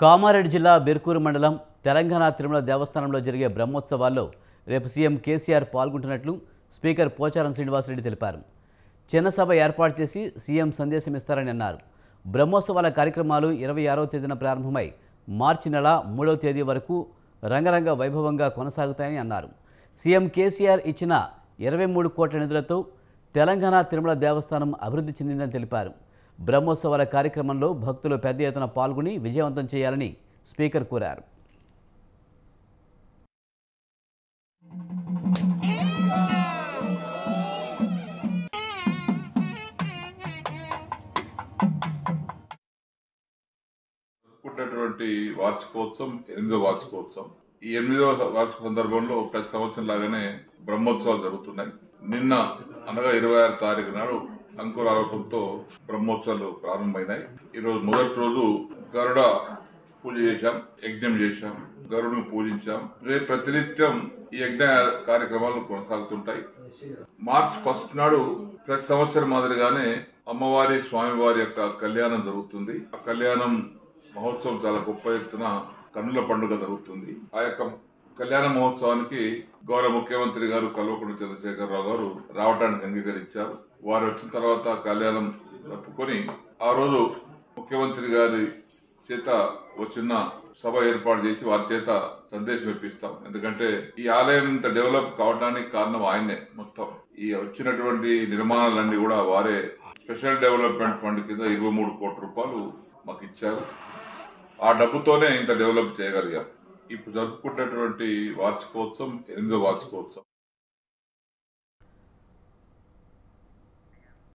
కామారెడ్డి జిల్లా బెర్కూరు మండలం తెలంగాణ తిరుమల దేవస్థానంలో జరిగే బ్రహ్మోత్సవాల్లో రేపు సీఎం కేసీఆర్ పాల్గొంటున్నట్లు స్పీకర్ పోచారం శ్రీనివాసరెడ్డి తెలిపారు చిన్న సభ ఏర్పాటు చేసి సీఎం సందేశం ఇస్తారని అన్నారు బ్రహ్మోత్సవాల కార్యక్రమాలు ఇరవై ఆరవ తేదీన ప్రారంభమై మార్చి నెల మూడవ తేదీ వరకు రంగరంగ వైభవంగా కొనసాగుతాయని అన్నారు సీఎం కేసీఆర్ ఇచ్చిన ఇరవై మూడు కోట్ల నిధులతో తెలంగాణ తిరుమల దేవస్థానం అభివృద్ధి చెందిందని తెలిపారు బ్రహ్మోత్సవాల కార్యక్రమంలో భక్తులు పెద్ద ఎత్తున పాల్గొని విజయవంతం చేయాలని స్పీకర్ కోరారు జరుపుకున్నటువంటి వార్షికోత్సవం ఎనిమిదో వార్షికోత్సవం ఈ ఎనిమిదో వార్షిక సందర్భంలో ప్రతి సంవత్సరం లాగానే బ్రహ్మోత్సవాలు జరుగుతున్నాయి నిన్న అనగా ఇరవై ఆరు తారీఖు నాడు అంకురారోపంతో బ్రహ్మోత్సవాలు ప్రారంభమైనాయి ఈ రోజు మొదటి రోజు గరుడ పూజ చేశాం యజ్ఞం చేశాం గరుడును పూజించాం రేపు ప్రతినిత్యం ఈ యజ్ఞ కార్యక్రమాలు కొనసాగుతుంటాయి మార్చ్ ఫస్ట్ నాడు ప్రతి సంవత్సరం మాదిరిగానే అమ్మవారి స్వామివారి యొక్క కళ్యాణం జరుగుతుంది ఆ కళ్యాణం మహోత్సవం చాలా గొప్ప ఎత్తున కన్నుల పండుగ జరుగుతుంది ఆ యొక్క కళ్యాణ మహోత్సవానికి గౌరవ ముఖ్యమంత్రి గారు కల్వకుంట్ల చంద్రశేఖరరావు గారు రావడానికి అంగీకరించారు వారు వచ్చిన తర్వాత కళ్యాణం జరుపుకొని ఆ రోజు ముఖ్యమంత్రి గారి చేత ఒక చిన్న సభ ఏర్పాటు చేసి వారి చేత సందేశం ఇప్పిస్తాం ఎందుకంటే ఈ ఆలయం ఇంత డెవలప్ కావడానికి కారణం ఆయనే మొత్తం ఈ వచ్చినటువంటి నిర్మాణాలన్నీ కూడా వారే స్పెషల్ డెవలప్మెంట్ ఫండ్ కింద ఇరవై మూడు కోట్ల రూపాయలు మాకు ఇచ్చారు ఆ డబ్బుతోనే ఇంత డెవలప్ చేయగలిగాం ఇప్పుడు జరుపుకున్నటువంటి వార్షికోత్సవం ఎనిమిదో వార్షికోత్సవం